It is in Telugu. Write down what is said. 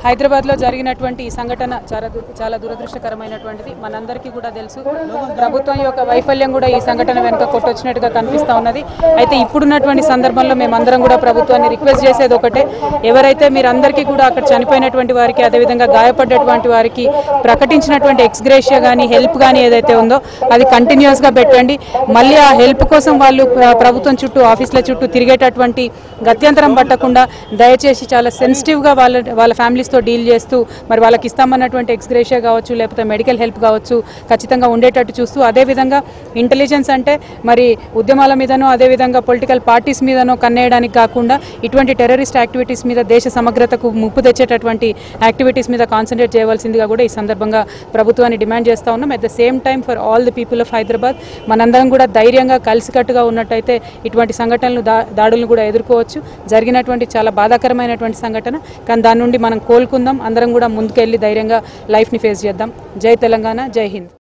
హైదరాబాద్లో జరిగినటువంటి ఈ సంఘటన చాలా దు- చాలా దురదృష్టకరమైనటువంటిది మనందరికీ కూడా తెలుసు ప్రభుత్వం యొక్క వైఫల్యం కూడా ఈ సంఘటన వెనుక కొట్టొచ్చినట్టుగా కనిపిస్తూ ఉన్నది అయితే ఇప్పుడున్నటువంటి సందర్భంలో మేమందరం కూడా ప్రభుత్వాన్ని రిక్వెస్ట్ చేసేది ఒకటే ఎవరైతే మీరు అందరికీ కూడా అక్కడ చనిపోయినటువంటి వారికి అదేవిధంగా గాయపడ్డటువంటి వారికి ప్రకటించినటువంటి ఎక్స్గ్రేషియా కానీ హెల్ప్ కానీ ఏదైతే ఉందో అది కంటిన్యూస్గా పెట్టండి మళ్ళీ ఆ హెల్ప్ కోసం వాళ్ళు ప్ర- ప్రభుత్వం చుట్టూ ఆఫీసుల చుట్టూ తిరిగేటటువంటి గత్యంతరం పట్టకుండా దయచేసి చాలా సెన్సిటివ్గా వాళ్ళ వాళ్ళ ఫ్యామిలీస్తో డీల్ చేస్తూ మరి వాళ్ళకి ఇస్తామన్నటువంటి ఎక్స్గ్రేషియా కావచ్చు లేకపోతే మెడికల్ హెల్ప్ కావచ్చు ఖచ్చితంగా ఉండేటట్టు చూస్తూ అదేవిధంగా ఇంటెలిజెన్స్ అంటే మరి ఉద్యమాల మీదనో అదేవిధంగా పొలిటికల్ పార్టీస్ మీదనో కన్నేయడానికి కాకుండా ఇటువంటి టెర్రరిస్ట్ యాక్టివిటీస్ మీద దేశ సమగ్రతకు ముప్పు తెచ్చేటటువంటి యాక్టివిటీస్ మీద కాన్సన్ట్రేట్ చేయవలసిందిగా కూడా ఈ సందర్భంగా ప్రభుత్వాన్ని డిమాండ్ చేస్తూ ఉన్నాం at the same time for all the people of Hyderabad మనందరం కూడా ధైర్యంగా కలిసికట్టుగా ఉన్నట్టయితే ఇటువంటి సంఘటనలు దా దాడులను కూడా ఎదుర్కోవచ్చు జరిగినటువంటి చాలా బాధాకరమైనటువంటి సంఘటన కానీ దాని నుండి మనం కోలుకుందాం అందరం కూడా ముందుకెళ్ళి ధైర్యంగా లైఫ్ని ఫేస్ చేద్దాం జై తెలంగాణ జై హింద్